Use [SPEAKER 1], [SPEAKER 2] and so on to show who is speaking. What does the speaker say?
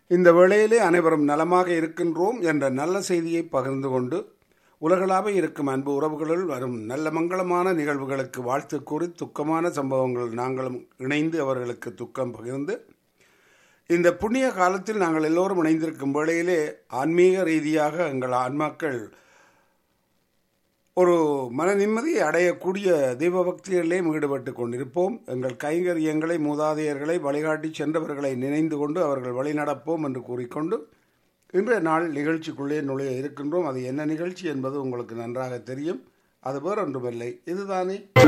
[SPEAKER 1] இந்த வேளையிலே அனைவரும் நலமாக இருக்கின்றோம் என்ற நல்ல செய்தியை பகிர்ந்து கொண்டு உலகளாக இருக்கும் அன்பு உறவுகளில் வரும் நல்ல மங்களமான நிகழ்வுகளுக்கு வாழ்த்து கூறி துக்கமான சம்பவங்கள் நாங்களும் இணைந்து அவர்களுக்கு துக்கம் பகிர்ந்து இந்த புண்ணிய காலத்தில் நாங்கள் எல்லோரும் இணைந்திருக்கும் வேளையிலே ஆன்மீக ரீதியாக எங்கள் ஆன்மாக்கள் ஒரு மன நிம்மதியை அடையக்கூடிய தெய்வ பக்திகளிலே ஈடுபட்டு கொண்டிருப்போம் எங்கள் கைங்கரியங்களை மூதாதையர்களை வழிகாட்டி சென்றவர்களை நினைந்து கொண்டு அவர்கள் வழிநடப்போம் என்று கூறிக்கொண்டு இன்றைய நாள் நிகழ்ச்சிக்குள்ளே நுழைய இருக்கின்றோம் அது என்ன நிகழ்ச்சி என்பது உங்களுக்கு நன்றாக தெரியும் அது வேறொன்றுமில்லை இதுதானே